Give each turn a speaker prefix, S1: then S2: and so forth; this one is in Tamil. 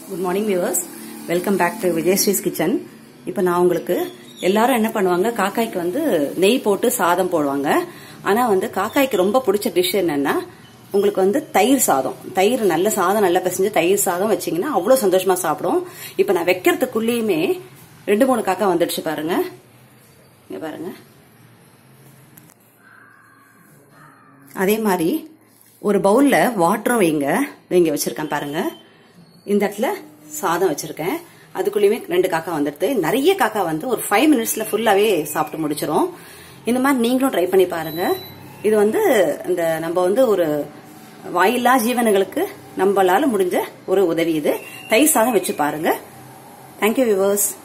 S1: good morning viewers welcome back to Vijayasri's kitchen இப்போ நான் உங்களுக்கு எல்லாரும் என்ன பண்ணுவாங்க காக்காய்க்கு வந்து நெய் போட்டு சாதம் போடுவாங்க ஆனா வந்து காக்காய்க்கு ரொம்ப பிடிச்ச டிஷ் என்னன்னா உங்களுக்கு வந்து தயிர் சாதம் தயிர் நல்ல சாதம் நல்லா பிசைஞ்சு தயிர் சாதம் வச்சீங்கன்னா அவ்வளவு சந்தோஷமா சாப்பிடும் இப்போ நான் வைக்கிறதுக்குள்ளேயுமே ரெண்டு மூணு காக்கா வந்துடுச்சு பாருங்க இங்க பாருங்க அதே மாதிரி ஒரு பவுல்ல வாட்டரும் வைங்க வைங்க வச்சிருக்கேன் பாருங்க இந்த இடத்துல சாதம் வச்சிருக்கேன் அதுக்குள்ளேயுமே ரெண்டு காக்கா வந்துடுது நிறைய காக்கா வந்து ஒரு ஃபைவ் மினிட்ஸ்ல ஃபுல்லாவே சாப்பிட்டு முடிச்சிரும் இந்த மாதிரி நீங்களும் ட்ரை பண்ணி பாருங்க இது வந்து இந்த நம்ம வந்து ஒரு வாயில்லா ஜீவனுங்களுக்கு நம்மளால முடிஞ்ச ஒரு உதவி இது தயிர் சாதம் வச்சு பாருங்க தேங்க்யூ விவர்ஸ்